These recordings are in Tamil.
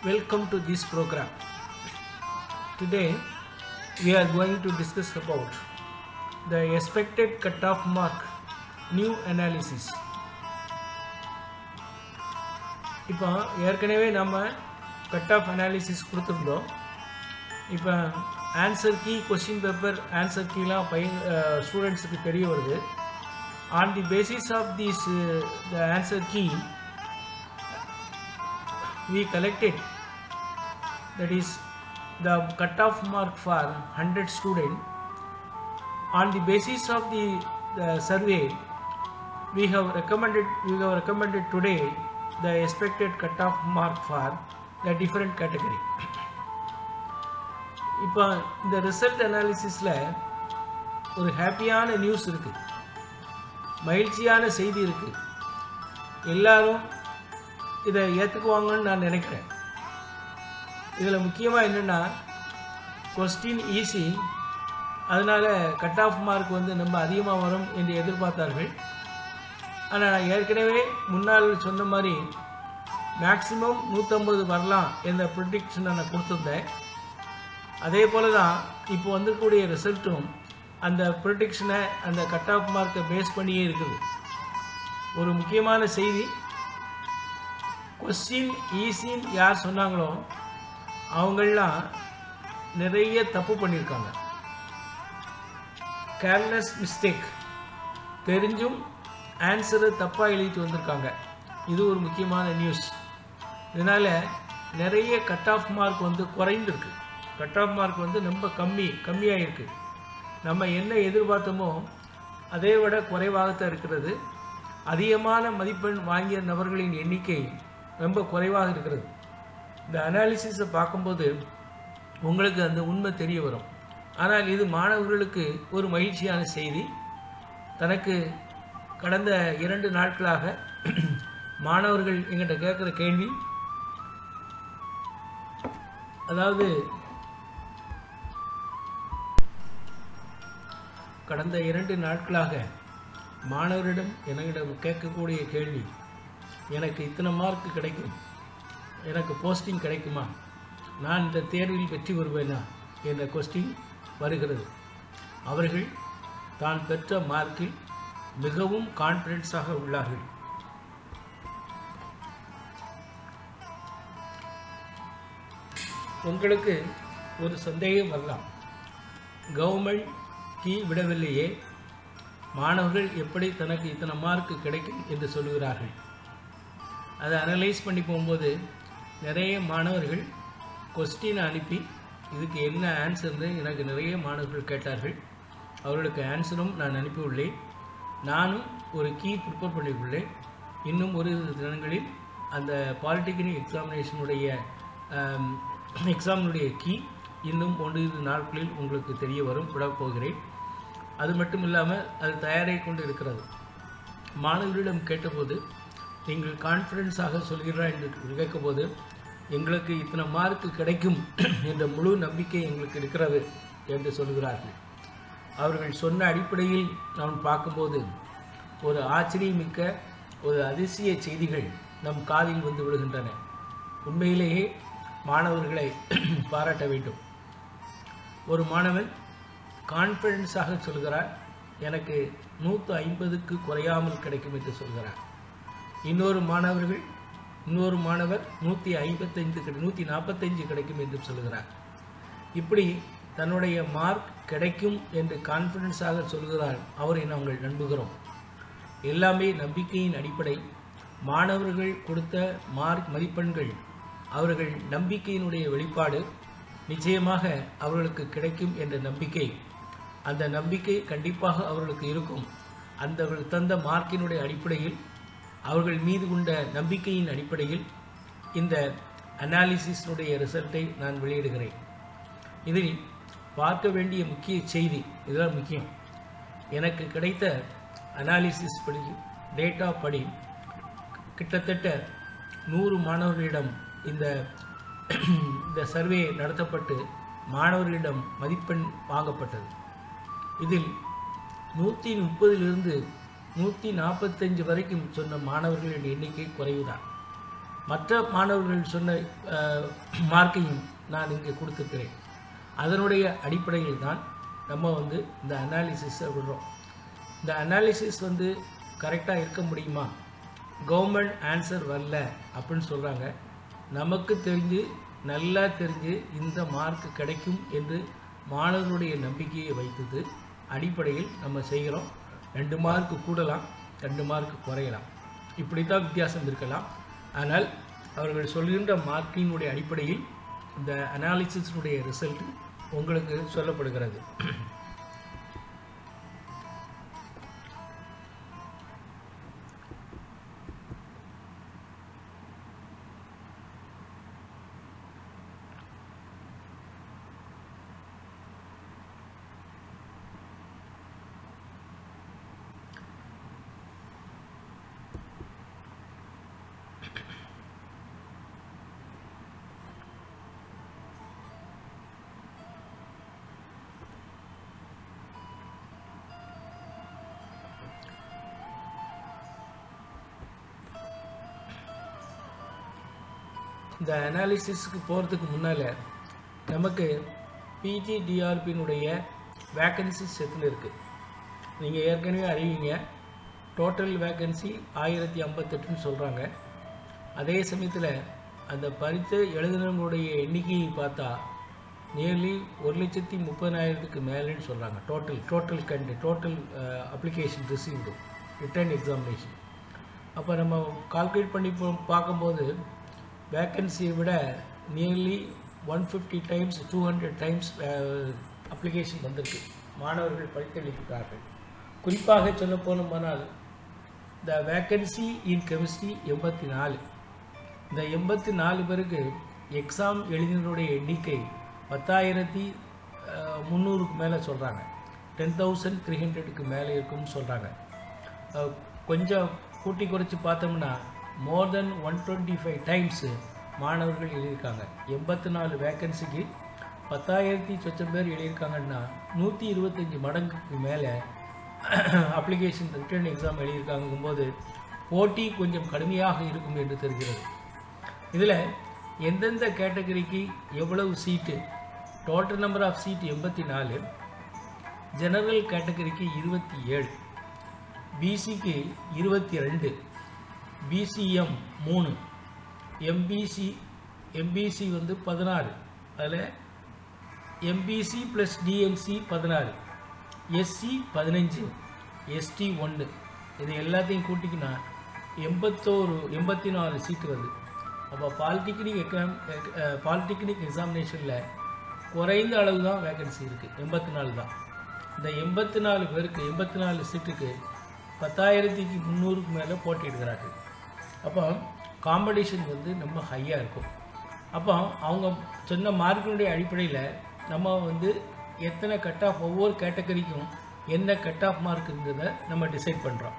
Welcome to this program. Today we are going to discuss about the expected cutoff mark new analysis. இப்போ ஏற்கனவே நம்ம கட் ஆஃப் அனாலிசிஸ் கொடுத்துருந்தோம் இப்போ answer key question paper answer கீலாம் பையன் ஸ்டூடெண்ட்ஸுக்கு தெரிய வருது on the basis of this the answer key we collected that is the cutoff mark for 100 student on the basis of the, the survey we have recommended we have recommended today the expected cutoff mark for the different category இப்போ இந்த ரிசல்ட் அனாலிசிஸில் ஒரு ஹாப்பியான நியூஸ் இருக்குது மகிழ்ச்சியான செய்தி இருக்குது எல்லாரும் இதை ஏற்றுக்குவாங்கன்னு நான் நினைக்கிறேன் இதில் முக்கியமாக என்னென்னா கொஸ்டின் ஈஸி அதனால் கட் ஆஃப் மார்க் வந்து ரொம்ப அதிகமாக வரும் என்று எதிர்பார்த்தார்கள் ஆனால் நான் ஏற்கனவே முன்னால் சொன்ன மாதிரி மேக்சிமம் நூற்றம்பது வரலாம் என்ற ப்ரிடிக்ஷனை நான் கொடுத்துருந்தேன் அதே போல் தான் இப்போ வந்திருக்கக்கூடிய ரிசல்ட்டும் அந்த ப்ரிடிக்ஷனை அந்த கட் ஆஃப் மார்க்கை பேஸ் பண்ணியே இருக்குது ஒரு முக்கியமான செய்தி கொஸ்டின் ஈஸின்னு யார் சொன்னாங்களோ அவங்களாம் நிறைய தப்பு பண்ணியிருக்காங்க கேர்லெஸ் மிஸ்டேக் தெரிஞ்சும் ஆன்சரை தப்பாக எழுதிட்டு வந்திருக்காங்க இது ஒரு முக்கியமான நியூஸ் இதனால் நிறைய கட் ஆஃப் மார்க் வந்து குறைந்துருக்கு கட் ஆஃப் மார்க் வந்து ரொம்ப கம்மி கம்மியாக இருக்குது நம்ம என்ன எதிர்பார்த்தோமோ அதை விட குறைவாகத்தான் இருக்கிறது அதிகமான மதிப்பெண் வாங்கிய நபர்களின் எண்ணிக்கை ரொம்ப குறைவாக இருக்கிறது இந்த அனாலிசிஸை பார்க்கும்போது உங்களுக்கு அந்த உண்மை தெரிய வரும் ஆனால் இது மாணவர்களுக்கு ஒரு மகிழ்ச்சியான செய்தி தனக்கு கடந்த இரண்டு நாட்களாக மாணவர்கள் எங்கிட்ட கேட்குற கேள்வி அதாவது கடந்த இரண்டு நாட்களாக மாணவரிடம் என்னிடம் கேட்கக்கூடிய கேள்வி எனக்கு இத்தனை மார்க் கிடைக்கும் எனக்கு போஸ்டிங் கிடைக்குமா நான் இந்த தேர்வில் வெற்றி பெறுவேனா என்ற கொஸ்டின் வருகிறது அவர்கள் தான் பெற்ற மார்க்கில் மிகவும் கான்ஃபிடென்ஸாக உள்ளார்கள் உங்களுக்கு ஒரு சந்தேகம் வரலாம் கவர்மெண்ட் கீ விடவில்லையே மாணவர்கள் எப்படி தனக்கு இத்தனை மார்க் கிடைக்கும் என்று சொல்லுகிறார்கள் அதை அனலைஸ் பண்ணி போகும்போது நிறைய மாணவர்கள் கொஸ்டினை அனுப்பி இதுக்கு என்ன ஆன்சர்னு எனக்கு நிறைய மாணவர்கள் கேட்டார்கள் அவர்களுக்கு ஆன்சரும் நான் அனுப்பியுள்ளேன் நானும் ஒரு கீ ப்ரிப்பேர் பண்ணியுள்ளேன் இன்னும் ஒரு தினங்களில் அந்த பாலிடெக்னிக் எக்ஸாமினேஷனுடைய எக்ஸாமினுடைய கீ இன்னும் ஒன்று நாட்களில் உங்களுக்கு தெரிய வரும் விடப் போகிறேன் அது மட்டும் இல்லாமல் அது தயாராகி கொண்டு இருக்கிறது மாணவர்களிடம் கேட்டபோது நீங்கள் கான்ஃபிடென்ஸாக சொல்கிறா என்று கேட்கும்போது எங்களுக்கு இத்தனை மார்க்கு கிடைக்கும் என்ற முழு நம்பிக்கை எங்களுக்கு இருக்கிறது என்று சொல்கிறார்கள் அவர்கள் சொன்ன அடிப்படையில் நாம் பார்க்கும்போது ஒரு ஆச்சரியமிக்க ஒரு அதிசய செய்திகள் நம் காதில் வந்து விடுகின்றன உண்மையிலேயே மாணவர்களை பாராட்ட வேண்டும் ஒரு மாணவன் கான்ஃபிடென்ஸாக சொல்கிறார் எனக்கு நூற்று ஐம்பதுக்கு குறையாமல் கிடைக்கும் என்று சொல்கிறார் இன்னொரு மாணவர்கள் இன்னொரு மாணவர் நூற்றி ஐம்பத்தைந்து நூற்றி நாற்பத்தைந்து கிடைக்கும் என்று சொல்கிறார் இப்படி தன்னுடைய மார்க் கிடைக்கும் என்று கான்ஃபிடென்ஸாக சொல்கிறார் அவரை நாங்கள் நம்புகிறோம் எல்லாமே நம்பிக்கையின் அடிப்படை மாணவர்கள் கொடுத்த மார்க் மதிப்பெண்கள் அவர்கள் நம்பிக்கையினுடைய வெளிப்பாடு நிச்சயமாக அவர்களுக்கு கிடைக்கும் என்ற நம்பிக்கை அந்த நம்பிக்கை கண்டிப்பாக அவர்களுக்கு இருக்கும் அந்த தந்த மார்க்கினுடைய அடிப்படையில் அவர்கள் மீது கொண்ட நம்பிக்கையின் அடிப்படையில் இந்த அனாலிசிஸினுடைய ரிசல்ட்டை நான் வெளியிடுகிறேன் இதில் பார்க்க வேண்டிய முக்கிய செய்தி இதுதான் முக்கியம் எனக்கு கிடைத்த அனாலிசிஸ் படி டேட்டா படி கிட்டத்தட்ட நூறு மாணவர்களிடம் இந்த இந்த சர்வே நடத்தப்பட்டு மாணவர்களிடம் மதிப்பெண் வாங்கப்பட்டது இதில் நூற்றி முப்பதிலிருந்து நூற்றி நாற்பத்தஞ்சு வரைக்கும் சொன்ன மாணவர்களின் எண்ணிக்கை குறைவுதான் மற்ற மாணவர்கள் சொன்ன அஹ், மார்க்கையும் நான் இங்கே கொடுத்துருக்கிறேன் அதனுடைய அடிப்படையில் தான் நம்ம வந்து இந்த அனாலிசிஸை விடுறோம் இந்த அனாலிசிஸ் வந்து கரெக்டாக இருக்க முடியுமா கவர்மெண்ட் ஆன்சர் வரல அப்படின்னு சொல்கிறாங்க நமக்கு தெரிஞ்சு நல்லா தெரிஞ்சு இந்த மார்க் கிடைக்கும் என்று மாணவர்களுடைய நம்பிக்கையை வைத்தது அடிப்படையில் நம்ம செய்கிறோம் ரெண்டு மார்க் கூடலாம் ரெண்டு மார்க் குறையலாம் இப்படி தான் வித்தியாசம் இருக்கலாம் ஆனால் அவர்கள் சொல்கின்ற மார்க்கினுடைய அடிப்படையில் இந்த அனாலிசிஸினுடைய ரிசல்ட் உங்களுக்கு சொல்லப்படுகிறது இந்த அனாலிசிஸ்க்கு போகிறதுக்கு முன்னால் நமக்கு பிஜிடிஆர்பியினுடைய வேக்கன்சிஸ் எத்தனை இருக்குது நீங்கள் ஏற்கனவே அறிவிங்க டோட்டல் வேக்கன்சி ஆயிரத்தி ஐம்பத்தெட்டுன்னு சொல்கிறாங்க அதே சமயத்தில் அந்த பரீட்சை எழுதினவங்களுடைய எண்ணிக்கையை பார்த்தா நியர்லி ஒரு லட்சத்தி முப்பதாயிரத்துக்கு மேலேன்னு சொல்கிறாங்க டோட்டல் டோட்டல் கண்டு total application received written examination அப்போ நம்ம கால்குலேட் பண்ணி போ- பார்க்கும்போது வேக்கன்சியை விட nearly one fifty times two hundred times application வந்திருக்கு மாணவர்கள் படித்தளிக்கிறார்கள் குறிப்பாக சொல்ல போனோமானால் த வேக்கன்சி இன் கெமிஸ்ட்ரி எண்பத்தி நாலு இந்த எண்பத்தி நாலு பேருக்கு எக்ஸாம் எழுதினருடைய எண்ணிக்கை பத்தாயிரத்தி முந்நூறுக்கு மேலே சொல்கிறாங்க டென் தௌசண்ட் த்ரீ ஹண்ட்ரடுக்கு மேலே இருக்கும்னு சொல்கிறாங்க கொஞ்சம் கூட்டி குறைச்சி பார்த்தோம்னா more than one twenty five times மாணவர்கள் எழுதியிருக்காங்க எண்பத்தி நாலு வேக்கன்சிக்கு பத்தாயிரத்தி சொச்சம் பேர் எழுதியிருக்காங்கன்னா நூற்றி இருபத்தஞ்சி மடங்குக்கு மேலே அப்ளிகேஷன் ரிட்டர்ன் எக்ஸாம் எழுதியிருக்காங்கும்போது போட்டி கொஞ்சம் கடுமையாக இருக்கும் என்று தெரிகிறது இதில் எந்தெந்த கேட்டகரிக்கு எவ்வளவு சீட்டு டோட்டல் நம்பர் ஆஃப் சீட் எண்பத்தி நாலு ஜெனரல் கேட்டகரிக்கு இருபத்தி ஏழு பிசிக்கு இருபத்தி ரெண்டு பிசிஎம் மூணு எம்பிசி எம்பிசி வந்து பதினாறு அதில் எம்பிசி ப்ளஸ் டிஎன்சி பதினாறு எஸ்சி பதினஞ்சு எஸ்டி ஒன்று இது எல்லாத்தையும் கூட்டிக்கினா எண்பத்தோரு எண்பத்தி நாலு சீட்டு வருது அப்போ பாலிடெக்னிக் எக்ஸாம் பாலிடெக்னிக் எக்ஸாமினேஷனில் குறைந்த அளவு தான் வேகன்சி இருக்குது எண்பத்தி நாலு தான் இந்த எண்பத்தி நாலு பேருக்கு எண்பத்தி நாலு சீட்டுக்கு பத்தாயிரத்துக்கு முந்நூறுக்கு மேலே போட்டியிடுகிறார்கள் அப்போ காம்படிஷன் வந்து ரொம்ப ஹையாக இருக்கும் அப்போ அவங்க சொன்ன மார்க்கினுடைய அடிப்படையில் நம்ம வந்து எத்தனை கட் ஆஃப் ஒவ்வொரு கேட்டகரிக்கும் என்ன கட் ஆஃப் மார்க்குங்கிறத நம்ம டிசைட் பண்ணுறோம்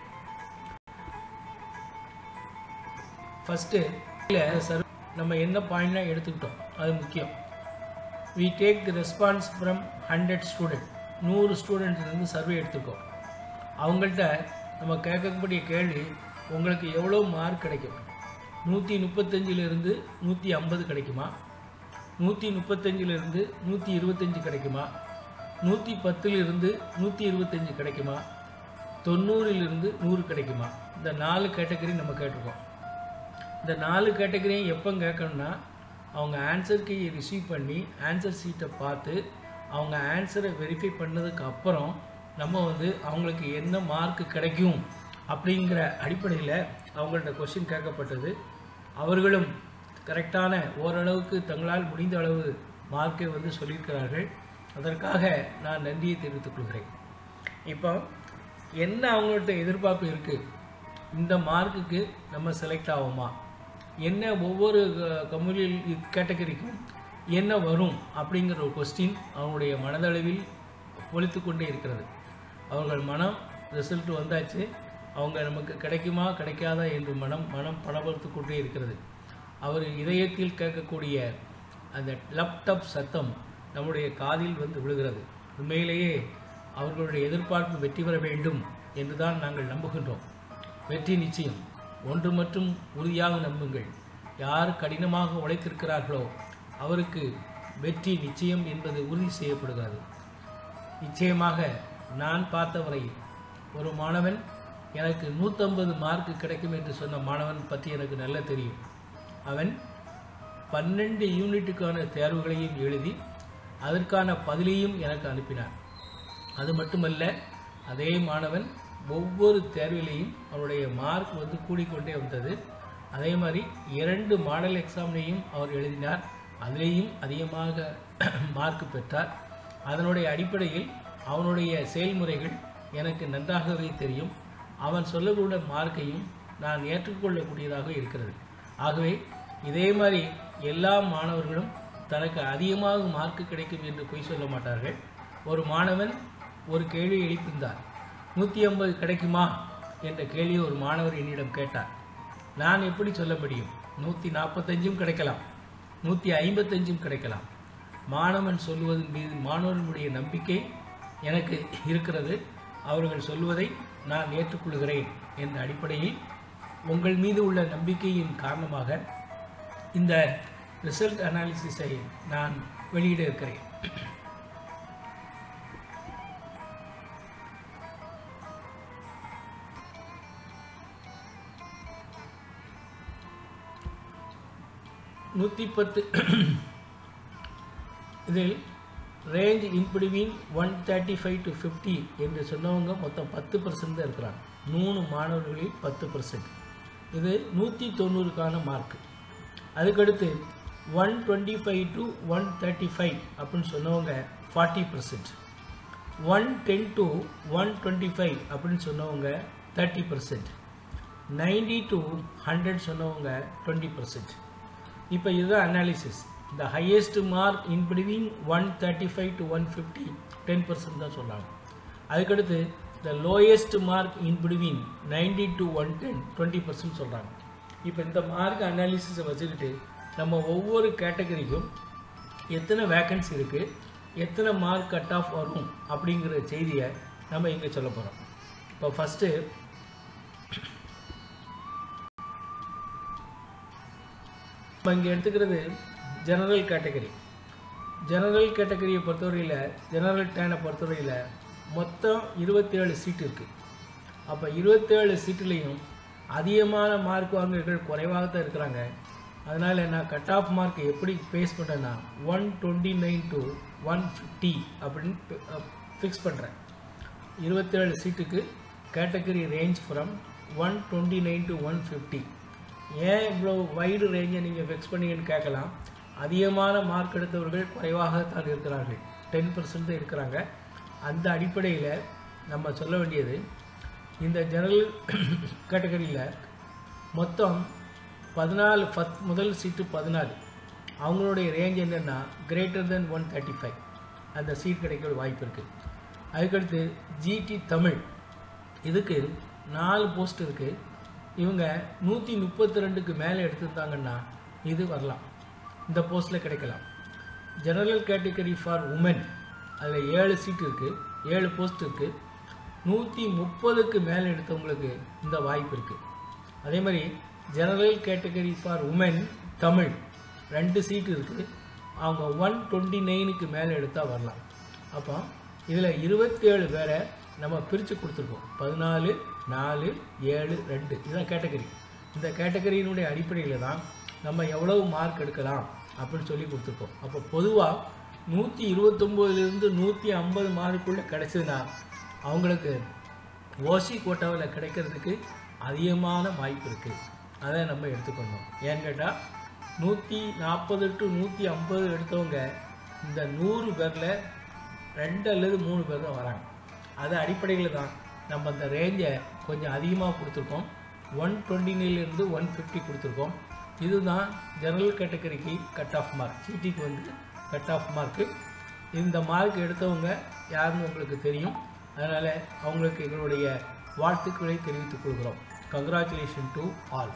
ஃபஸ்ட்டு சர் நம்ம என்ன பாயிண்ட்லாம் எடுத்துக்கிட்டோம் அது முக்கியம் we take the response from hundred student நூறு ஸ்டூடெண்ட்லேருந்து சர்வே எடுத்துருக்கோம் அவங்கள்ட்ட நம்ம கேட்கக்கூடிய கேள்வி உங்களுக்கு எவ்வளோ மார்க் கிடைக்கும் நூற்றி முப்பத்தஞ்சிலிருந்து நூற்றி ஐம்பது கிடைக்குமா நூற்றி முப்பத்தஞ்சிலிருந்து நூற்றி இருபத்தஞ்சி கிடைக்குமா நூற்றி பத்துலிருந்து நூற்றி இருபத்தஞ்சி கிடைக்குமா தொண்ணூறிலிருந்து நூறு கிடைக்குமா இந்த நாலு கேட்டகரி நம்ம கேட்டிருக்கோம் இந்த நாலு கேட்டகரியும் எப்போ கேட்கணும்னா அவங்க ஆன்சர் கீயை ரிசீவ் பண்ணி ஆன்சர் சீட்டை பார்த்து அவங்க ஆன்சரை வெரிஃபை பண்ணதுக்கு அப்புறம் நம்ம வந்து அவங்களுக்கு என்ன மார்க் கிடைக்கும் அப்படிங்கிற அடிப்படையில் அவங்கள்ட்ட கொஷின் கேட்கப்பட்டது அவர்களும் கரெக்டான ஓரளவுக்கு தங்களால் முடிந்த அளவு மார்க்கை வந்து சொல்லியிருக்கிறார்கள் அதற்காக நான் நன்றியை தெரிவித்துக் கொள்கிறேன் இப்போ என்ன அவங்கள்ட்ட எதிர்பார்ப்பு இருக்குது இந்த மார்க்குக்கு நம்ம செலக்ட் ஆகுமா என்ன ஒவ்வொரு கம்யூனி கேட்டகரிக்கும் என்ன வரும் அப்படிங்கிற ஒரு கொஸ்டின் அவங்களுடைய மனதளவில் ஒலித்து கொண்டே இருக்கிறது அவர்கள் மனம் ரிசல்ட் வந்தாச்சு அவங்க நமக்கு கிடைக்குமா கிடைக்காதா என்று மனம் மனம் படபடுத்து கொண்டே இருக்கிறது அவர் இதயத்தில் கேட்கக்கூடிய அந்த லப்டப் சத்தம் நம்முடைய காதில் வந்து விழுகிறது உண்மையிலேயே அவர்களுடைய எதிர்பார்ப்பு வெற்றி பெற வேண்டும் என்றுதான் நாங்கள் நம்புகின்றோம் வெற்றி நிச்சயம் ஒன்று மட்டும் உறுதியாக நம்புங்கள் யார் கடினமாக உழைத்திருக்கிறார்களோ அவருக்கு வெற்றி நிச்சயம் என்பது உறுதி செய்யப்படுகிறது நிச்சயமாக நான் பார்த்தவரை ஒரு மாணவன் எனக்கு நூற்றம்பது மார்க் கிடைக்கும் என்று சொன்ன மாணவன் பற்றி எனக்கு நல்லா தெரியும் அவன் பன்னெண்டு யூனிட்டுக்கான தேர்வுகளையும் எழுதி அதற்கான பதிலையும் எனக்கு அனுப்பினான் அது மட்டுமல்ல அதே மாணவன் ஒவ்வொரு தேர்விலையும் அவருடைய மார்க் வந்து கூடிக்கொண்டே வந்தது அதே மாதிரி இரண்டு மாடல் எக்ஸாம்லையும் அவர் எழுதினார் அதிலேயும் அதிகமாக மார்க் பெற்றார் அதனுடைய அடிப்படையில் அவனுடைய செயல்முறைகள் எனக்கு நன்றாகவே தெரியும் அவன் சொல்லக்கூடிய மார்க்கையும் நான் ஏற்றுக்கொள்ளக்கூடியதாக இருக்கிறது ஆகவே இதே மாதிரி எல்லா மாணவர்களும் தனக்கு அதிகமாக மார்க் கிடைக்கும் என்று பொய் சொல்ல மாட்டார்கள் ஒரு மாணவன் ஒரு கேள்வி எழுப்பியிருந்தார் நூற்றி ஐம்பது கிடைக்குமா என்ற கேள்வியை ஒரு மாணவர் என்னிடம் கேட்டார் நான் எப்படி சொல்ல முடியும் நூற்றி நாற்பத்தஞ்சும் கிடைக்கலாம் நூற்றி ஐம்பத்தஞ்சும் கிடைக்கலாம் மாணவன் சொல்லுவதன் மீது மாணவர்களுடைய நம்பிக்கை எனக்கு இருக்கிறது அவர்கள் சொல்வதை நான் ஏற்றுக்கொள்கிறேன் என்ற அடிப்படையில் உங்கள் மீது உள்ள நம்பிக்கையின் காரணமாக இந்த ரிசல்ட் அனாலிசிஸை நான் வெளியிட இருக்கிறேன் நூற்றி பத்து இதில் range in between one thirty five to fifty என்று சொன்னவங்க மொத்தம் பத்து பர்சன்ட் தான் இருக்கிறாங்க மூணு மாணவர்களில் பத்து பர்சன்ட் இது நூற்றி தொண்ணூறுக்கான மார்க் அதுக்கடுத்து one twenty five to one thirty five அப்படின்னு சொன்னவங்க forty percent one ten to one twenty five அப்படின்னு சொன்னவங்க thirty percent ninety to hundred சொன்னவங்க டுவெண்ட்டி பர்சன்ட் இப்போ இதுதான் அனாலிசிஸ் இந்த highest mark in between one thirty five to one fifty ten percent தான் சொல்கிறாங்க அதுக்கடுத்து the lowest mark in between ninety to one ten twenty percent சொல்கிறாங்க இப்போ இந்த மார்க் அனாலிசிஸை வச்சுக்கிட்டு நம்ம ஒவ்வொரு கேட்டகரிக்கும் எத்தனை வேக்கன்சி இருக்குது எத்தனை மார்க் கட் ஆஃப் வரும் அப்படிங்கிற செய்தியை நம்ம இங்கே சொல்ல போகிறோம் இப்போ ஃபஸ்ட்டு இப்போ இங்கே எடுத்துக்கிறது ஜெனரல் கேட்டகரி ஜெனரல் கேட்டகரியை பொறுத்தவரையில் ஜெனரல் டேனை பொறுத்தவரையில் மொத்தம் இருபத்தேழு சீட் இருக்குது அப்போ இருபத்தேழு சீட்டுலேயும் அதிகமான மார்க் வாங்குறவர்கள் குறைவாக தான் இருக்கிறாங்க அதனால் நான் கட் ஆஃப் மார்க் எப்படி பேஸ் பண்ணுறேன்னா one twenty nine to one fifty அப்படின்னு ஃபிக்ஸ் பண்ணுறேன் இருபத்தேழு சீட்டுக்கு category range from one twenty nine to one fifty ஏன் இவ்வளோ வைடு ரேஞ்சை நீங்கள் ஃபிக்ஸ் பண்ணீங்கன்னு கேட்கலாம் அதிகமான மார்க் எடுத்தவர்கள் குறைவாகத்தான் இருக்கிறார்கள் டென் பர்சன்ட் இருக்கிறாங்க அந்த அடிப்படையில் நம்ம சொல்ல வேண்டியது இந்த ஜெனரல் கேட்டகரியில் மொத்தம் பதினாலு ஃபஸ்ட் முதல் சீட்டு பதினாலு அவங்களுடைய ரேஞ்ச் என்னென்னா greater than one thirty five அந்த சீட் கிடைக்க வாய்ப்பு இருக்குது அதுக்கடுத்து ஜிடி தமிழ் இதுக்கு நாலு போஸ்ட் இருக்குது இவங்க நூற்றி முப்பத்தி ரெண்டுக்கு மேலே எடுத்திருந்தாங்கன்னா இது வரலாம் இந்த போஸ்ட்டில் கிடைக்கலாம் ஜெனரல் கேட்டகரி ஃபார் உமன் அதில் ஏழு சீட் இருக்குது ஏழு போஸ்ட் இருக்குது நூற்றி முப்பதுக்கு மேலே எடுத்தவங்களுக்கு இந்த வாய்ப்பு இருக்குது அதே மாதிரி general category for women Tamil ரெண்டு சீட் இருக்குது அவங்க ஒன் டுவெண்ட்டி நைனுக்கு மேலே எடுத்தால் வரலாம் அப்போ இதில் இருபத்தேழு பேரை நம்ம பிரித்து கொடுத்துருக்கோம் பதினாலு நாலு ஏழு ரெண்டு இதுதான் கேட்டகரி இந்த கேட்டகரியினுடைய அடிப்படையில் தான் நம்ம எவ்வளவு மார்க் எடுக்கலாம் அப்படின்னு சொல்லி கொடுத்துருக்கோம் அப்போ பொதுவாக நூற்றி இருபத்தொம்போதுலேருந்து நூற்றி ஐம்பது மார்க்குள்ளே கிடைச்சதுன்னா அவங்களுக்கு ஓசி கோட்டாவில் கிடைக்கிறதுக்கு அதிகமான வாய்ப்பு இருக்குது அதை நம்ம எடுத்துக்கணும் ஏன்னு கேட்டால் நூற்றி நாற்பது டு நூற்றி ஐம்பது எடுத்தவங்க இந்த நூறு பேரில் ரெண்டு அல்லது மூணு பேர் தான் வராங்க அது அடிப்படையில் தான் நம்ம அந்த ரேஞ்சை கொஞ்சம் அதிகமாக கொடுத்துருக்கோம் ஒன் டுவெண்ட்டி நைன்லேருந்து ஒன் ஃபிஃப்டி கொடுத்துருக்கோம் இதுதான் ஜெனரல் கேட்டகரிக்கு கட் ஆஃப் மார்க் சிடிக்கு வந்து கட் ஆஃப் மார்க்கு இந்த மார்க் எடுத்தவங்க யாருன்னு உங்களுக்கு தெரியும் அதனால் அவங்களுக்கு எங்களுடைய வாழ்த்துக்களை தெரிவித்துக் கொள்கிறோம் கங்க்ராச்சுலேஷன் டு ஆல்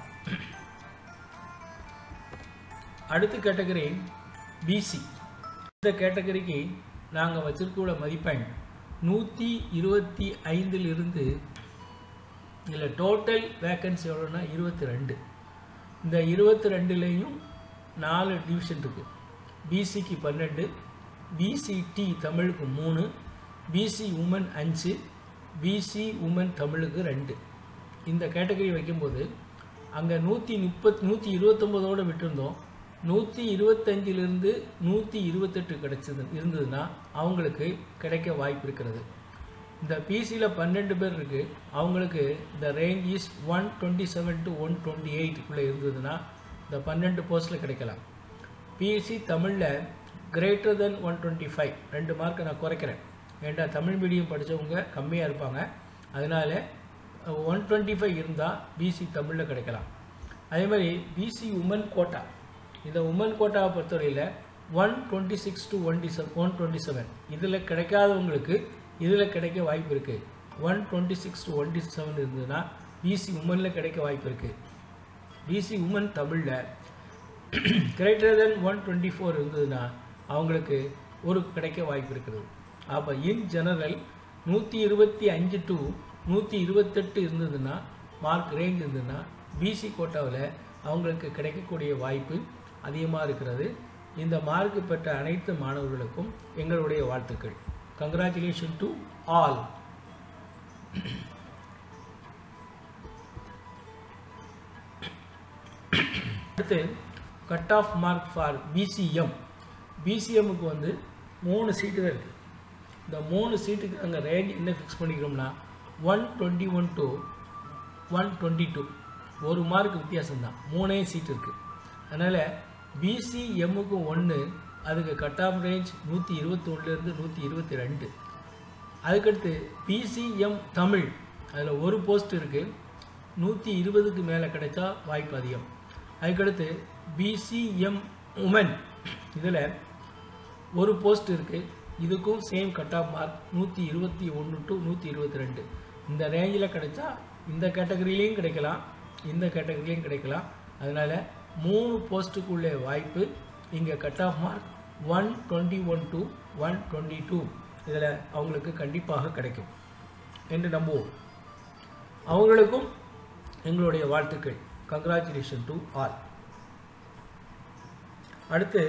அடுத்த கேட்டகரி பிசி இந்த கேட்டகரிக்கு நாங்கள் வச்சிருக்கோட மதிப்பெண் நூற்றி இருபத்தி ஐந்திலிருந்து இதில் டோட்டல் வேக்கன்சி எவ்வளோன்னா இருபத்தி ரெண்டு இந்த இருபத்தி ரெண்டுலேயும் நாலு டிவிஷன் இருக்குது பிசிக்கு பன்னெண்டு பிசிடி தமிழுக்கு மூணு பிசி உமன் அஞ்சு பிசி உமன் தமிழுக்கு ரெண்டு இந்த கேட்டகரி வைக்கும்போது அங்கே நூற்றி முப்பத் நூற்றி இருபத்தொம்போதோடு விட்டுருந்தோம் நூற்றி இருபத்தஞ்சிலிருந்து நூற்றி இருபத்தெட்டு கிடைச்சது இருந்ததுன்னா அவங்களுக்கு கிடைக்க வாய்ப்பு இருக்கிறது இந்த பிசியில் பன்னெண்டு பேர் இருக்குது அவங்களுக்கு இந்த range is one twenty seven to one twenty எயிட்டுக்குள்ளே இருந்ததுன்னா இந்த பன்னெண்டு போஸ்ட்டில் கிடைக்கலாம் பிஎஸ்சி தமிழில் greater than one twenty five ரெண்டு மார்க்கை நான் குறைக்கிறேன் ஏன்டா தமிழ் மீடியம் படித்தவங்க கம்மியாக இருப்பாங்க அதனால் ஒன் டுவெண்ட்டி ஃபைவ் இருந்தால் பிசி தமிழில் கிடைக்கலாம் அதே மாதிரி பிசி உமன் கோட்டா இந்த உமன் கோட்டாவை பொறுத்தவரையில் one twenty six to one seven one twenty seven இதில் கிடைக்காதவங்களுக்கு இதில் கிடைக்க வாய்ப்பு இருக்குது one twenty six to one seven இருந்ததுன்னா பிசி உமனில் கிடைக்க வாய்ப்பு இருக்குது பிசி உமன் தமிழில் greater than one twenty four இருந்ததுன்னா அவங்களுக்கு ஒரு கிடைக்க வாய்ப்பு இருக்கிறது அப்போ இன் ஜெனரல் நூற்றி இருபத்தி அஞ்சு டு நூற்றி இருபத்தெட்டு இருந்ததுன்னா மார்க் ரேஞ்ச் இருந்ததுன்னா பிசி கோட்டாவில் அவங்களுக்கு கிடைக்கக்கூடிய வாய்ப்பு அதிகமாக இருக்கிறது இந்த மார்க் பெற்ற அனைத்து மாணவர்களுக்கும் எங்களுடைய வாழ்த்துக்கள் கங்க்ராச்சுலேஷன் டு ஆல் அடுத்து cut off mark for BCM பிசிஎம்முக்கு வந்து மூணு சீட்டு தான் இருக்குது இந்த மூணு சீட்டுக்கு அங்கே ரேஞ்ச் என்ன ஃபிக்ஸ் பண்ணிக்கிறோம்னா one twenty one to one twenty two ஒரு மார்க் வித்தியாசம்தான் மூணே சீட் இருக்குது அதனால் பிசிஎம்முக்கு ஒன்று அதுக்கு கட் ஆஃப் ரேஞ்ச் நூற்றி இருபத்தி ஒன்றுலேருந்து நூற்றி இருபத்தி ரெண்டு அதுக்கடுத்து பிசிஎம் தமிழ் அதில் ஒரு போஸ்ட் இருக்குது நூற்றி இருபதுக்கு மேலே கிடைச்சா வாய்ப்பு அதிகம் அதுக்கடுத்து பிசிஎம் உமன் இதில் ஒரு போஸ்ட் இருக்குது இதுக்கும் சேம் கட் ஆஃப் மார்க் நூற்றி இருபத்தி ஒன்று டு நூற்றி இருபத்தி ரெண்டு இந்த ரேஞ்சில் கிடைச்சா இந்த கேட்டகரியிலையும் கிடைக்கலாம் இந்த கேட்டகரியிலையும் கிடைக்கலாம் அதனால் மூணு போஸ்ட்டுக்குள்ளே வாய்ப்பு இங்கே cut off mark one twenty one to one twenty two இதில் அவங்களுக்கு கண்டிப்பாக கிடைக்கும் என்று நம்புவோம் அவங்களுக்கும் எங்களுடைய வாழ்த்துக்கள் கங்க்ராச்சுலேஷன் டு ஆல் அடுத்து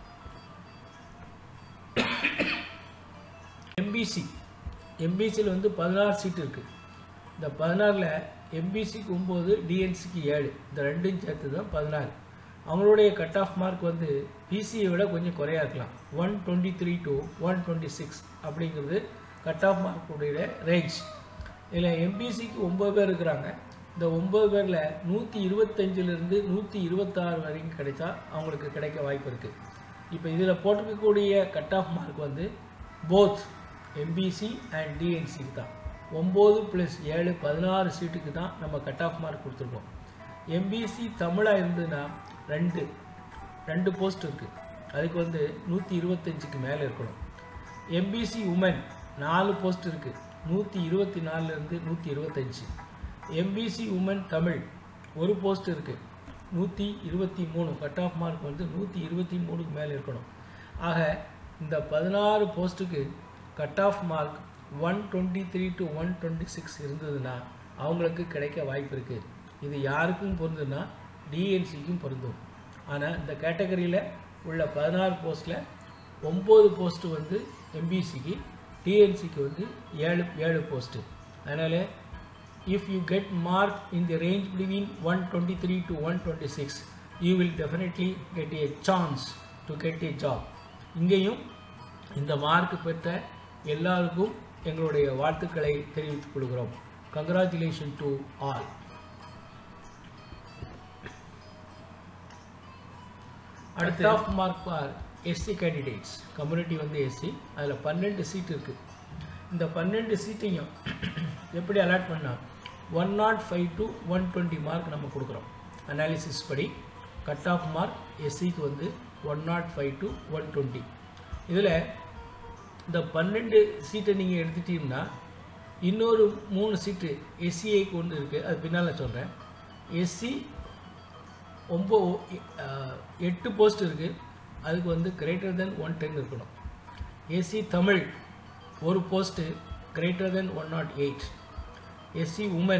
எம்பிசி எம்பிசியில் வந்து பதினாறு சீட் இருக்குது இந்த பதினாறில் எம்பிசிக்கு ஒம்பது டிஎன்சிக்கு ஏழு இந்த ரெண்டும் சேர்த்து தான் பதினாறு அவங்களுடைய கட் ஆஃப் மார்க் வந்து பிசியை விட கொஞ்சம் குறையா இருக்கலாம் one twenty three to one twenty six அப்படிங்கிறது கட் ஆஃப் மார்க்குடைய ரேஞ்ச் இதில் எம்பிசிக்கு ஒம்பது பேர் இருக்கிறாங்க இந்த ஒம்பது பேரில் நூற்றி இருபத்தஞ்சிலிருந்து நூற்றி இருபத்தாறு வரைக்கும் கிடைச்சா அவங்களுக்கு கிடைக்க வாய்ப்பு இருக்குது இப்போ இதில் போட்டிருக்கக்கூடிய கட் ஆஃப் மார்க் வந்து போத் எம்பிசி அண்ட் டிஎன்சிக்கு தான் ஒம்பது ப்ளஸ் ஏழு பதினாறு சீட்டுக்கு தான் நம்ம கட் ஆஃப் மார்க் கொடுத்துருக்கோம் எம்பிசி தமிழாக இருந்ததுன்னா ரெண்டு ரெண்டு போஸ்ட் இருக்குது அதுக்கு வந்து நூற்றி இருபத்தஞ்சுக்கு மேலே இருக்கணும் எம்பிசி உமன் நாலு போஸ்ட் இருக்குது நூற்றி இருபத்தி நாலுலேருந்து நூற்றி இருபத்தஞ்சி எம்பிசி உமன் தமிழ் ஒரு போஸ்ட் இருக்குது நூற்றி இருபத்தி மூணு கட் ஆஃப் மார்க் வந்து நூற்றி இருபத்தி மூணுக்கு மேலே இருக்கணும் ஆக இந்த பதினாறு போஸ்ட்டுக்கு cut off mark one twenty three to one twenty six இருந்ததுன்னா அவங்களுக்கு கிடைக்க வாய்ப்பு இருக்குது இது யாருக்கும் பொருந்துன்னா டிஎன்சிக்கும் பொருந்தும் ஆனால் இந்த கேட்டகரியில் உள்ள பதினாறு போஸ்ட்டில் ஒம்பது போஸ்ட்டு வந்து எம்பிசிக்கு டிஎன்சிக்கு வந்து ஏழு ஏழு போஸ்ட்டு அதனால் if you get mark in the range between 123 to 126 you will definitely get a chance to get a job இங்கேயும் இந்த மார்க் பெற்ற எல்லாருக்கும் எங்களுடைய வாழ்த்துக்களை தெரிவித்துக் கொள்கிறோம் கங்க்ராச்சுலேஷன் டு ஆல் அடுத்த off mark for SC candidates community வந்து எஸ்சி அதில் பன்னெண்டு சீட் இருக்குது இந்த பன்னெண்டு சீட்டையும் எப்படி அலாட் பண்ணால் one not five to one twenty mark நம்ம கொடுக்குறோம் அனாலிசிஸ் படி கட் ஆஃப் மார்க் எஸ்சிக்கு வந்து one not five to one twenty இதில் இந்த பன்னெண்டு சீட்டை நீங்கள் எடுத்துட்டீங்கன்னா இன்னொரு மூணு சீட்டு எஸ்சிஐக்கு ஒன்று இருக்குது அது பின்னால் சொல்கிறேன் எஸ்சி ஒம்பது எட்டு போஸ்ட் இருக்குது அதுக்கு வந்து கிரேட்டர் தென் ஒன் டென் இருக்கணும் எஸ்சி தமிழ் ஒரு post greater than one not eight SC women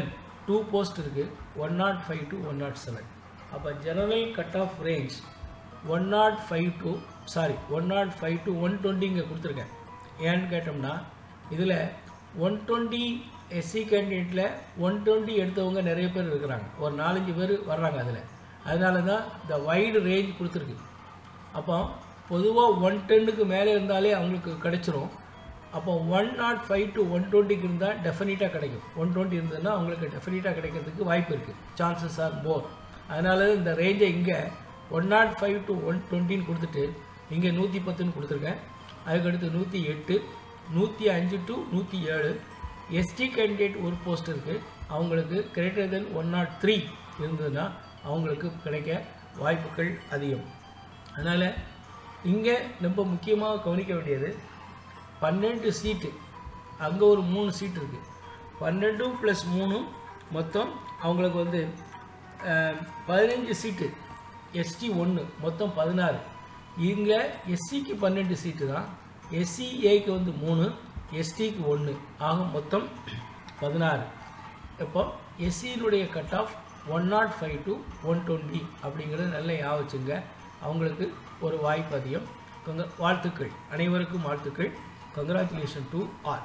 two post இருக்குது one not five to one not seven அப்போ general cut off range one not five to sorry one not five to one twenty இங்கே கொடுத்துருக்கேன் ஏன்னு கேட்டோம்னா இதில் ஒன் டுவெண்ட்டி எஸ்சி கேண்டிடேட்டில் ஒன் டுவெண்ட்டி எடுத்தவங்க நிறைய பேர் இருக்கிறாங்க ஒரு நாலஞ்சு பேர் வர்றாங்க அதில் அதனால தான் இந்த வைடு ரேஞ்ச் கொடுத்துருக்கு அப்போ பொதுவாக ஒன் டென்னுக்கு மேலே இருந்தாலே அவங்களுக்கு கிடைச்சிரும் அப்போ one not five to one டுவெண்ட்டிக்கு இருந்தால் டெஃபினட்டாக கிடைக்கும் ஒன் டுவெண்ட்டி இருந்ததுன்னா அவங்களுக்கு டெஃபினட்டாக கிடைக்கிறதுக்கு வாய்ப்பு இருக்குது சான்சஸ் ஆர் மோர் அதனால இந்த ரேஞ்சை இங்கே one not five to one டுவெண்ட்டின்னு கொடுத்துட்டு இங்கே நூற்றி பத்துன்னு கொடுத்துருக்கேன் அதுக்கடுத்து நூற்றி எட்டு நூற்றி அஞ்சு டு நூற்றி ஏழு எஸ்டி கேண்டிடேட் ஒரு போஸ்ட் இருக்குது அவங்களுக்கு greater than one not three இருந்ததுன்னா அவங்களுக்கு கிடைக்க வாய்ப்புகள் அதிகம் அதனால் இங்கே ரொம்ப முக்கியமாக கவனிக்க வேண்டியது பன்னெண்டு சீட்டு அங்கே ஒரு மூணு சீட் இருக்குது பன்னெண்டு ப்ளஸ் மூணு மொத்தம் அவங்களுக்கு வந்து அஹ், பதினஞ்சு சீட்டு எஸ்டி ஒன்று மொத்தம் பதினாறு இங்கே எஸ்சிக்கு பன்னெண்டு சீட்டு தான் எஸ்சி ஏக்கு வந்து மூணு எஸ்டிக்கு ஒன்று ஆக மொத்தம் பதினாறு இப்போ எஸ்சியினுடைய cut off one not five to one twenty அப்படிங்கிறது நல்ல ஞாபகம் வச்சுங்க அவங்களுக்கு ஒரு வாய்ப்பு அதிகம் கங்க வாழ்த்துக்கள் அனைவருக்கும் வாழ்த்துக்கள் கங்க்ராச்சுலேஷன் டு ஆல்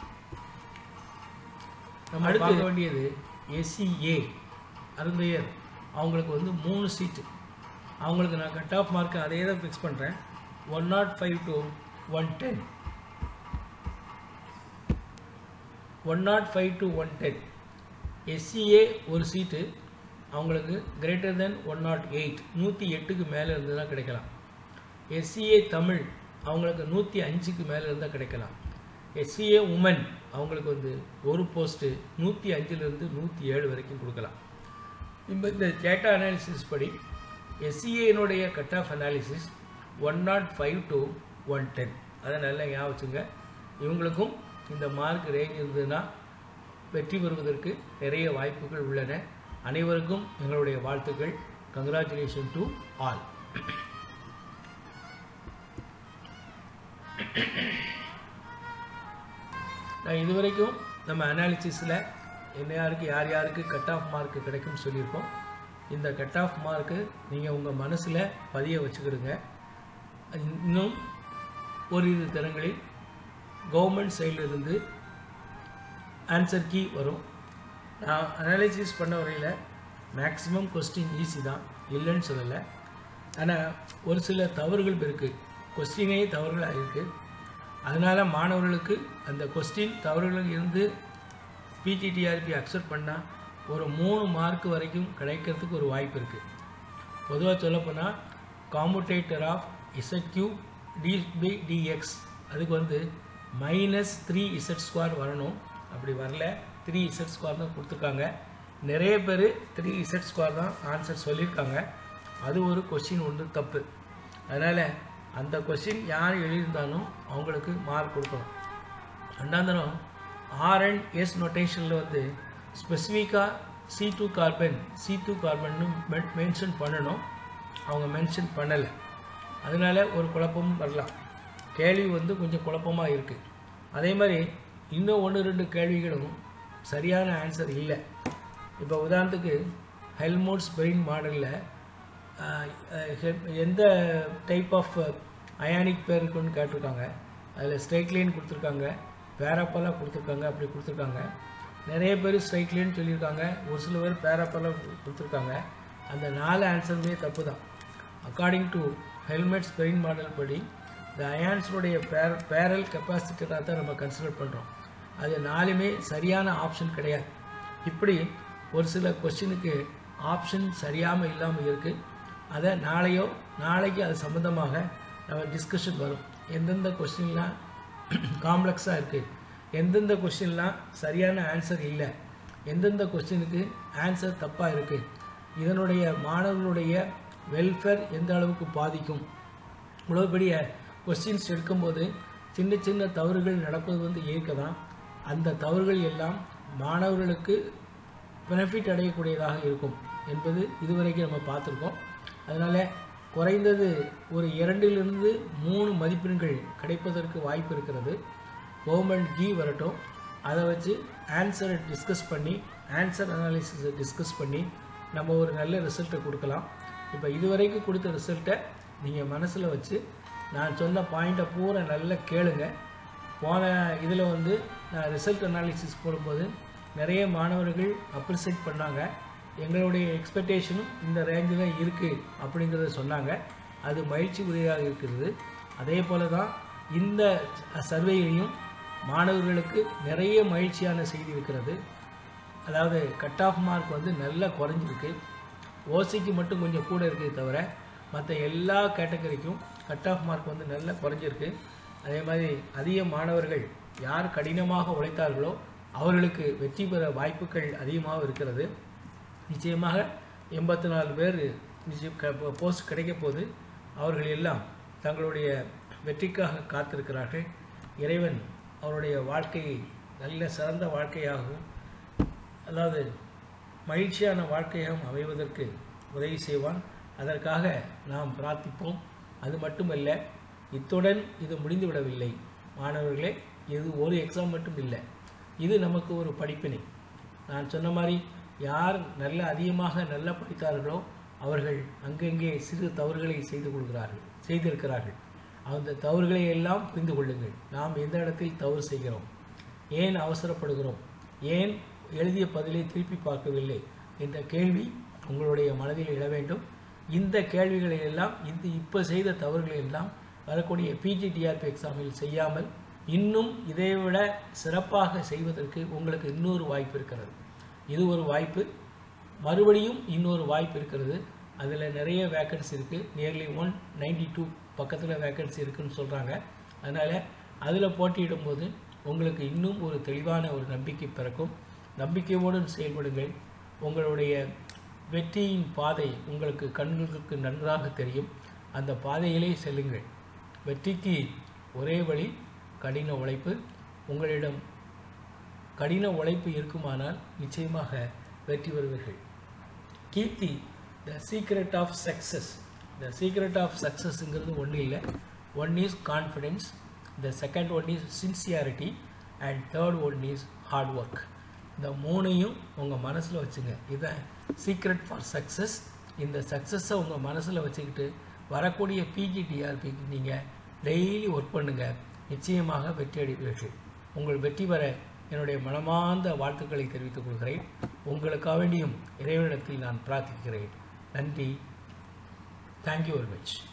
நம்ம அடுத்து பார்க்க வேண்டியது எஸ்சிஏ அருந்தையர் அவங்களுக்கு வந்து மூணு சீட்டு அவங்களுக்கு நான் கட் ஆஃப் மார்க் அதே தான் ஃபிக்ஸ் பண்ணுறேன் one not five to one ten one not five to one ten SCA ஒரு சீட்டு அவங்களுக்கு greater than one not eight நூற்றி எட்டுக்கு மேலே இருந்ததுன்னா கிடைக்கலாம் எஸ்சிஏ தமிழ் அவங்களுக்கு நூற்றி அஞ்சுக்கு மேலே இருந்தால் கிடைக்கலாம் எஸ்சிஏ உமன் அவங்களுக்கு வந்து ஒரு போஸ்ட்டு நூற்றி அஞ்சுலேருந்து நூற்றி ஏழு வரைக்கும் கொடுக்கலாம் இப்போ இந்த டேட்டா அனாலிசிஸ் படி எஸ்சிஏனுடைய cut off analysis one not five to one ten அதை நல்லா ஞாபகம் வச்சுங்க இவங்களுக்கும் இந்த மார்க் ரேஞ்ச் இருந்ததுன்னா வெற்றி பெறுவதற்கு நிறைய வாய்ப்புகள் உள்ளன அனைவருக்கும் எங்களுடைய வாழ்த்துக்கள் கங்க்ராச்சுலேஷன் டு ஆல் நான் இதுவரைக்கும் நம்ம அனாலிசிஸில் என்ன யாருக்கு யார் யாருக்கு கட் ஆஃப் மார்க் கிடைக்கும்னு சொல்லியிருக்கோம் இந்த கட் ஆஃப் மார்க்கு நீங்கள் உங்கள் மனசில் பதிய வச்சுக்கிடுங்க இன்னும் ஓரிரு தினங்களில் கவர்மெண்ட் சைடிலிருந்து ஆன்சர் கீ வரும் நான் அனாலிசிஸ் பண்ண வரையில் மேக்ஸிமம் கொஸ்டின் ஈஸி தான் இல்லைன்னு சொல்லலை ஆனால் ஒரு சில தவறுகள் இருக்குது கொஸ்டினே தவறுகளாக இருக்குது அதனால் மாணவர்களுக்கு அந்த கொஸ்டின் தவறுகள் இருந்து பிடிடிஆர்பி அக்செப்ட் பண்ணால் ஒரு மூணு மார்க் வரைக்கும் கிடைக்கிறதுக்கு ஒரு வாய்ப்பு இருக்குது பொதுவாக சொல்லப்போனால் commutator of ZQ D by DX அதுக்கு வந்து மைனஸ் த்ரீ இசட் ஸ்கொயர் வரணும் அப்படி வரல த்ரீ இசட் ஸ்கொயர் தான் கொடுத்துருக்காங்க நிறைய பேர் த்ரீ இசட் ஸ்கொயர் தான் ஆன்சர் சொல்லியிருக்காங்க அது ஒரு கொஸ்டின் ஒன்று தப்பு அதனால் அந்த கொஸ்டின் யார் எழுதியிருந்தாலும் அவங்களுக்கு மார்க் கொடுக்கணும் ரெண்டாந்தரம் ஆர் அண்ட் எஸ் நொட்டேஷனில் வந்து ஸ்பெசிஃபிக்காக C two carbon C two கார்பன்னு மென்ஷன் பண்ணணும் அவங்க மென்ஷன் பண்ணலை அதனால ஒரு குழப்பமும் வரலாம் கேள்வி வந்து கொஞ்சம் குழப்பமாக இருக்குது அதே மாதிரி இன்னும் ஒன்று ரெண்டு கேள்விகளும் சரியான ஆன்சர் இல்லை இப்போ உதாரணத்துக்கு ஹெல்மோட்ஸ் பிரெயின் மாடலில் எந்த டைப் ஆஃப் அயானிக் பேர் இருக்குன்னு கேட்டிருக்காங்க அதில் ஸ்ட்ரைட் லைன் கொடுத்துருக்காங்க பேராப்பெல்லாம் கொடுத்துருக்காங்க அப்படி கொடுத்துருக்காங்க நிறைய பேர் ஸ்ட்ரைட் லைன் சொல்லியிருக்காங்க ஒரு சில பேர் பேராப்பெல்லாம் கொடுத்துருக்காங்க அந்த நாலு ஆன்சருமே தப்பு தான் according to helmets brain model படி இந்த அயான்ஸுடைய பேர் பேரல் கெப்பாசிட்டராக தான் நம்ம கன்சிடர் பண்ணுறோம் அது நாலுமே சரியான ஆப்ஷன் கிடையாது இப்படி ஒரு சில கொஸ்டினுக்கு ஆப்ஷன் சரியாமல் இல்லாமல் இருக்குது அதை நாளையோ நாளைக்கு அது சம்மந்தமாக நம்ம டிஸ்கஷன் வரும் எந்தெந்த கொஸ்டின்லாம் காம்ப்ளெக்ஸாக இருக்குது எந்தெந்த கொஸ்டின்லாம் சரியான ஆன்சர் இல்லை எந்தெந்த கொஸ்டினுக்கு ஆன்சர் தப்பாக இருக்குது இதனுடைய மாணவர்களுடைய வெல்ஃபேர் எந்த அளவுக்கு பாதிக்கும் இவ்வளோ பெரிய கொஸ்டின்ஸ் எடுக்கும்போது சின்ன சின்ன தவறுகள் நடப்பது வந்து இயற்கை தான் அந்த தவறுகள் எல்லாம் மாணவர்களுக்கு பெனிஃபிட் அடையக்கூடியதாக இருக்கும் என்பது இதுவரைக்கும் நம்ம பார்த்துருக்கோம் அதனால் குறைந்தது ஒரு இரண்டிலிருந்து மூணு மதிப்பெண்கள் கிடைப்பதற்கு வாய்ப்பு இருக்கிறது கவர்மெண்ட் கீ வரட்டும் அதை வச்சு ஆன்சரை டிஸ்கஸ் பண்ணி ஆன்சர் அனாலிசிஸை டிஸ்கஸ் பண்ணி நம்ம ஒரு நல்ல ரிசல்ட்டை கொடுக்கலாம் இப்போ இதுவரைக்கும் கொடுத்த ரிசல்ட்டை நீங்கள் மனசில் வச்சு நான் சொன்ன பாயிண்ட்டை பூரா நல்லா கேளுங்க போன இதில் வந்து நான் ரிசல்ட் அனாலிசிஸ் போடும்போது நிறைய மாணவர்கள் அப்ரிசியேட் பண்ணாங்க எங்களுடைய எக்ஸ்பெக்டேஷனும் இந்த ரேஞ்சில் தான் இருக்குது அப்படிங்கிறத சொன்னாங்க அது மகிழ்ச்சி உதவியாக இருக்கிறது அதே போல தான் இந்த சர்வேயிலையும் மாணவர்களுக்கு நிறைய மகிழ்ச்சியான செய்தி இருக்கிறது அதாவது கட் ஆஃப் மார்க் வந்து நல்லா குறைஞ்சிருக்கு ஓசிக்கு மட்டும் கொஞ்சம் கூட இருக்கே தவிர மற்ற எல்லா கேட்டகரிக்கும் கட் ஆஃப் மார்க் வந்து நல்லா குறைஞ்சிருக்கு அதே மாதிரி அதிக மாணவர்கள் யார் கடினமாக உழைத்தார்களோ அவர்களுக்கு வெற்றி பெற வாய்ப்புகள் அதிகமாக இருக்கிறது நிச்சயமாக எண்பத்தி நாலு பேர் நிச்சயம் க- போஸ்ட் கிடைக்க போது அவர்கள் எல்லாம் தங்களுடைய வெற்றிக்காக காத்திருக்கிறார்கள் இறைவன் அவருடைய வாழ்க்கையை நல்ல சிறந்த வாழ்க்கையாகவும் அதாவது மகிழ்ச்சியான வாழ்க்கையாகவும் அமைவதற்கு உதவி செய்வான் அதற்காக நாம் பிரார்த்திப்போம் அது மட்டுமல்ல இத்துடன் இது முடிந்துவிடவில்லை மாணவர்களே இது ஒரு எக்ஸாம் மட்டும் இல்லை இது நமக்கு ஒரு படிப்பினை நான் சொன்ன மாதிரி யார் நல்ல அதிகமாக நல்லா படித்தார்களோ அவர்கள் அங்கங்கே சிறு தவறுகளை செய்து கொள்கிறார்கள் செய்திருக்கிறார்கள் அந்த தவறுகளை எல்லாம் புரிந்து கொள்ளுங்கள் நாம் எந்த இடத்தில் தவறு செய்கிறோம் ஏன் அவசரப்படுகிறோம் ஏன் எழுதிய பதிலை திருப்பி பார்க்கவில்லை என்ற கேள்வி உங்களுடைய மனதில் எழ வேண்டும் இந்த கேள்விகளை எல்லாம் இந்த இப்போ செய்த தவறுகளை எல்லாம் வரக்கூடிய பிஜிடிஆர்பி எக்ஸாமில் செய்யாமல் இன்னும் இதைவிட சிறப்பாக செய்வதற்கு உங்களுக்கு இன்னொரு வாய்ப்பு இருக்கிறது இது ஒரு வாய்ப்பு மறுபடியும் இன்னொரு வாய்ப்பு இருக்கிறது அதில் நிறைய வேக்கன்சி இருக்குது நியர்லி ஒன் நைன்டி டூ பக்கத்தில் வேக்கன்சி இருக்குன்னு சொல்கிறாங்க அதனால் அதில் போட்டியிடும்போது உங்களுக்கு இன்னும் ஒரு தெளிவான ஒரு நம்பிக்கை பிறக்கும் நம்பிக்கையோடு செயல்படுங்கள் உங்களுடைய வெற்றியின் பாதை உங்களுக்கு கண்களுக்கு நன்றாக தெரியும் அந்த பாதையிலே செல்லுங்கள் வெற்றிக்கு ஒரே வழி கடின உழைப்பு உங்களிடம் கடின உழைப்பு இருக்குமானால் நிச்சயமாக வெற்றி பெறுவீர்கள் Keerthi the secret of success the secret of சக்ஸஸ்ங்கிறது ஒன்றும் இல்லை one is confidence the second one is sincerity and third one is hard work இந்த மூணையும் உங்கள் மனசில் வச்சுங்க இதுதான் சீக்ரெட் ஃபார் சக்ஸஸ் இந்த சக்ஸஸை உங்கள் மனசில் வச்சுக்கிட்டு வரக்கூடிய பிஜிடிஆர்பிக்கு நீங்கள் டெய்லி ஒர்க் பண்ணுங்கள் நிச்சயமாக வெற்றி அடைவீர்கள் உங்கள் வெற்றி பெற என்னுடைய மனமார்ந்த வாழ்த்துக்களை தெரிவித்துக் கொள்கிறேன் உங்களுக்காக வேண்டியும் இறைவனிடத்தில் நான் பிரார்த்திக்கிறேன் நன்றி தேங்க்யூ வெரி மச்